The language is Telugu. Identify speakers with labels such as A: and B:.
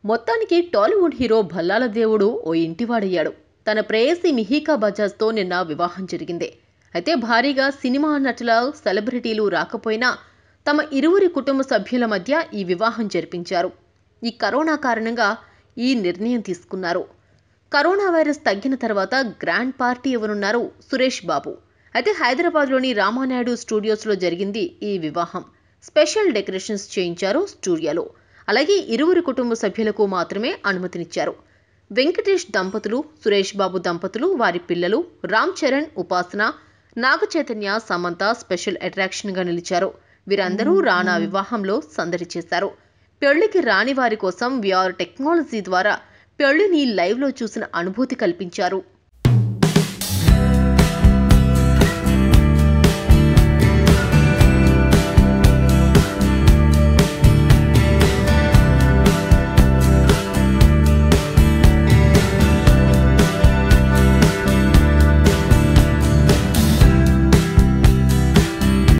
A: మొత్తానికి టాలీవుడ్ హీరో భల్లాల దేవుడు ఓ ఇంటివాడయ్యాడు తన ప్రేయసి మిహికా బజాజ్తో నిన్న వివాహం జరిగింది అయితే భారీగా సినిమా నటుల సెలబ్రిటీలు రాకపోయినా తమ ఇరువురి కుటుంబ సభ్యుల మధ్య ఈ వివాహం జరిపించారు ఈ కరోనా కారణంగా ఈ నిర్ణయం తీసుకున్నారు కరోనా వైరస్ తగ్గిన తర్వాత గ్రాండ్ పార్టీ ఇవ్వనున్నారు సురేష్ బాబు అయితే హైదరాబాద్లోని రామానాయుడు స్టూడియోస్లో జరిగింది ఈ వివాహం స్పెషల్ డెకరేషన్స్ చేయించారు స్టూడియోలో అలాగే ఇరువురి కుటుంబ సభ్యులకు మాత్రమే అనుమతినిచ్చారు వెంకటేష్ దంపతులు సురేష్ బాబు దంపతులు వారి పిల్లలు రామ్ చరణ్ ఉపాసన నాగచైతన్య సమంత స్పెషల్ అట్రాక్షన్గా నిలిచారు వీరందరూ రానా వివాహంలో సందడి చేశారు పెళ్లికి రాని వారి కోసం విఆర్ టెక్నాలజీ ద్వారా పెళ్లిని లైవ్లో చూసిన అనుభూతి కల్పించారు